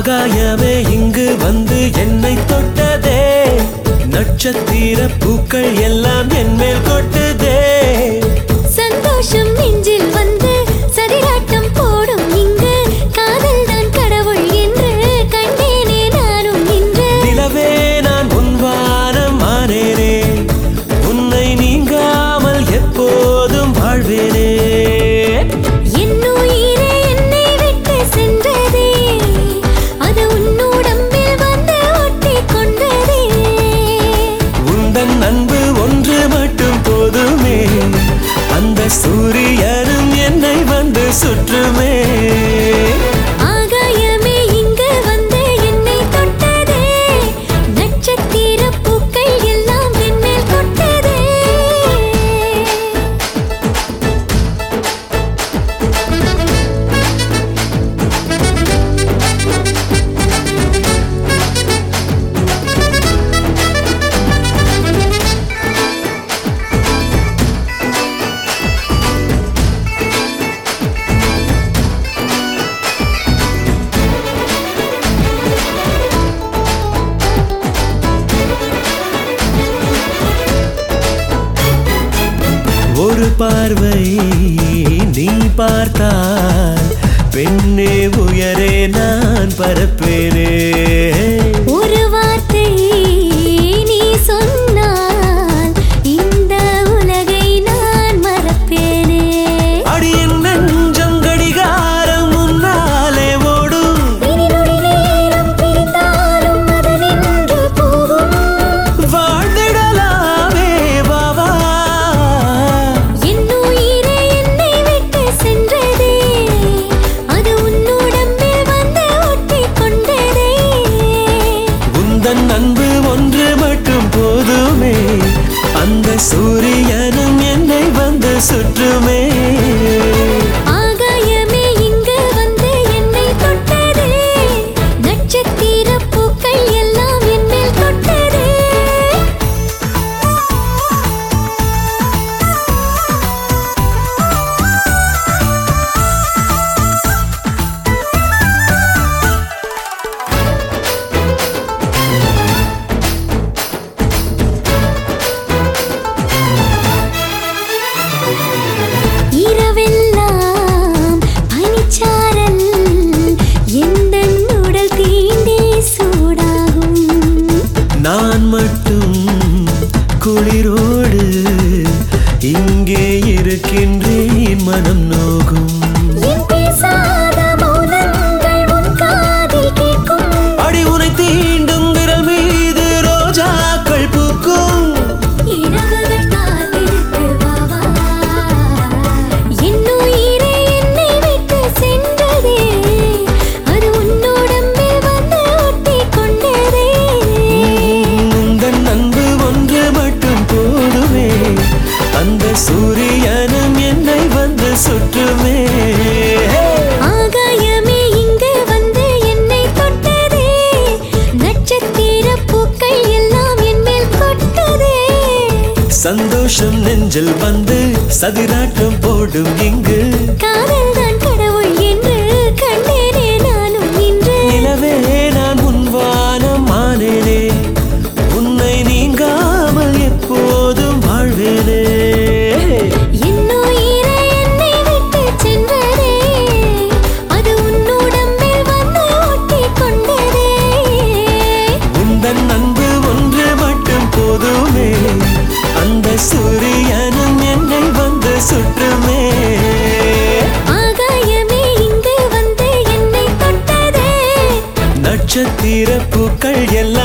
ஆகாயமே இங்கு வந்து என்னை தொட்டதே நட்சத்திர பூக்கள் எல்லாம் என் மேல் கொட்டுதே சந்தோஷம் நெஞ்சில் வந்து சதிராட்டம் போடும் இங்கு காதல் தான் கடவுள் என்று கண்டேனே நானும் இன்று நிலவே நான் உன்வானம் ஆனேனே உன்னை நீங்காமல் எப்போதும் வாழ்வேனே என் உயிரே என்னை விட்டு சென்றதே அது உன்னுடம்பில் வந்து ஒட்டிக் கொண்டதே உந்தன் அன்பு ஒன்று மட்டும் போதுமே அந்த சூரியனும் என்னை வந்து சுற்றுமே ஆகாயமே இங்கு வந்து என்னை தொட்டதே நட்சத்திர பூக்கள் எல்லாம் என் மேல் கொட்டதே ஒரு பார்வை நீ பார்த்தால் பெண்ணே உயரே நான் பரப்பேனே ஒரு வார்த்தை நீ சொன்னால் இந்த உலகை நான் மறப்பேனே அடியின் நெஞ்சம் கடிகாரம் முன்னாலே ஓடும் இனி நொடி நேரம் பிரிந்தாலும் அது நின்று போகும் வாழ்ந்திடலாமே பாவா என் உயிரே என்னை விட்டு சென்றதே அது உன்னுடம்பில் வந்து ஒட்டிக் கொண்டதே உந்தன் அன்பு ஒன்று மட்டும் போதுமே அந்த சூரியனும் என்னை வந்து சுற்றுமே ஆகாயமே இங்கு வந்து என்னை தொட்டதே நட்சத்திர பூக்கள் எல்லாம் என் மேல் தொட்டதே இரவெல்லாம் பனிச்சாரல் எந்தன் உடல் தீண்டே சூடாகும் நான் மட்டும் குளிரோடு இங்கே இருக்கின்றேன் மனம் நோகும் என் பேசாத மௌனங்கள் உன் காதில் கேட்கும் அடி உனை தீண்டும் விரல் மீது ரோஜாக்கள் பூக்கும் இரவுகள் காத்திருக்கு வா வா. என் உயிரே என்னை விட்டு சென்றதே அது உன்னுடம்பில் வந்து ஒட்டிக் கொண்டதே உந்தன் அன்பு ஒன்று மட்டும் போதுமே அந்த சூரியனும் என்னை வந்து சுற்றுமே ஆகாயமே இங்கு வந்து என்னை தொட்டதே நட்சத்திர பூக்கள் எல்லாம் என் மேல் கொட்டதே சந்தோஷம் நெஞ்சில் வந்து சதிராட்டம் போடும் இங்கு காதல் தான் கடவுள் என்று கண்டேனே நானும் இன்று நிலவே நான் உன் வானம் ஆனேனே உன்னை நீங்காமல் எப்போதும் வாழ்வேனே என் உயிரே என்னை விட்டு சென்றதே அது உன்னுடம்பில் வந்து ஒட்டிக் கொண்டதே உந்தன் அன்பு ஒன்று மட்டும் போதுமே அந்த சூரியனும் என்னை வந்து சுற்றுமே ஆகாயமே இங்கு வந்து என்னை தொட்டதே நட்சத்திர பூக்கள் எல்லாம்